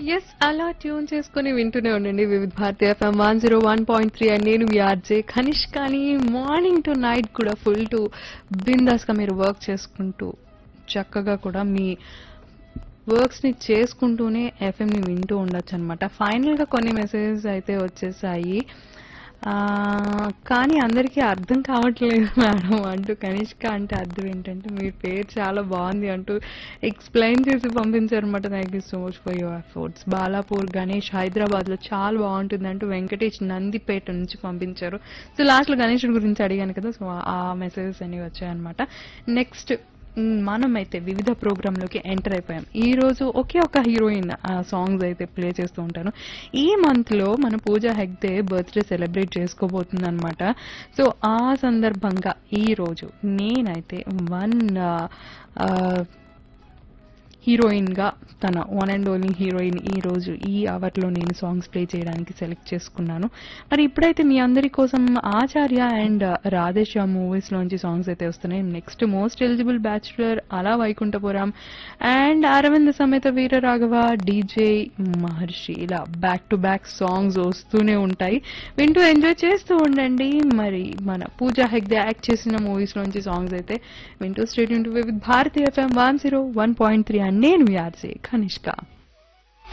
yes అలా tune చేసుకుని వింటూనే ఉండండి Vividh Bharati FM one zero one point three and నేను విఆర్జే కనిష్ కానీ మార్నింగ్ టు నైట్ కూడా ఫుల్ టు బిందాస్గా మీరు వర్క్ చేసుకుంటూ చక్కగా కూడా మీ వర్క్స్ ని చేసుకుంటూనే ఎఫ్ఎం ని వింటూ ఉండొచ్చు అనమాట ఫైనల్ గా కొన్ని మెసేజెస్ అయితే వచ్చేసాయి ఆ, కానీ అందరికీ అర్థం కావట్లేదు మేడం అంటూ కనిష్క అంటే అర్థం ఏంటంటే మీ పేరు చాలా బాగుంది అంటూ ఎక్స్ప్లెయిన్ చేసి పంపించారు అనమాట thank you so much for your efforts Balapur Ganesh Hyderabad లో చాలా బాగుంటుంది అంటూ వెంకటేష్ నందిపేట నుంచి పంపించారు సో లాస్ట్ లో గణేషుడి గురించి అడిగాను కదా సో ఆ మెసేజెస్ అనేవి వచ్చాయన్నమాట నెక్స్ట్ మనమైతే వివిధ ప్రోగ్రాంలోకి ఎంటర్ అయిపోయాం ఈ రోజు ఒకే ఒక హీరోయిన్ సాంగ్స్ అయితే ప్లే చేస్తూ ఉంటాను ఈ మంత్ లో మన పూజ హెగ్దే బర్త్డే సెలబ్రేట్ చేసుకోబోతుంది అనమాట సో ఆ సందర్భంగా ఈ రోజు నేనైతే వన్ హీరోయిన్ గా తన వన్ అండ్ ఓన్లీ హీరోయిన్ ఈ రోజు ఈ అవర్ లో నేను సాంగ్స్ ప్లే చేయడానికి సెలెక్ట్ చేసుకున్నాను మరి ఇప్పుడైతే మీ అందరి కోసం ఆచార్య అండ్ రాధేశ్యాం మూవీస్ లోంచి సాంగ్స్ అయితే వస్తున్నాయి నెక్స్ట్ మోస్ట్ ఎలిజిబుల్ బ్యాచులర్ అలా వైకుంఠపురం అండ్ అరవింద్ సమేత వీర రాఘవ డీజే మహర్షి ఇలా బ్యాక్ టు బ్యాక్ సాంగ్స్ వస్తూనే ఉంటాయి వింటూ ఎంజాయ్ చేస్తూ ఉండండి మరి మన పూజా హెగ్దే యాక్ట్ చేసిన మూవీస్ లోంచి సాంగ్స్ అయితే వింటూ స్టేట్ విత్ భారతీయ FM one zero one point three and నేను విఆర్సే కనిష్క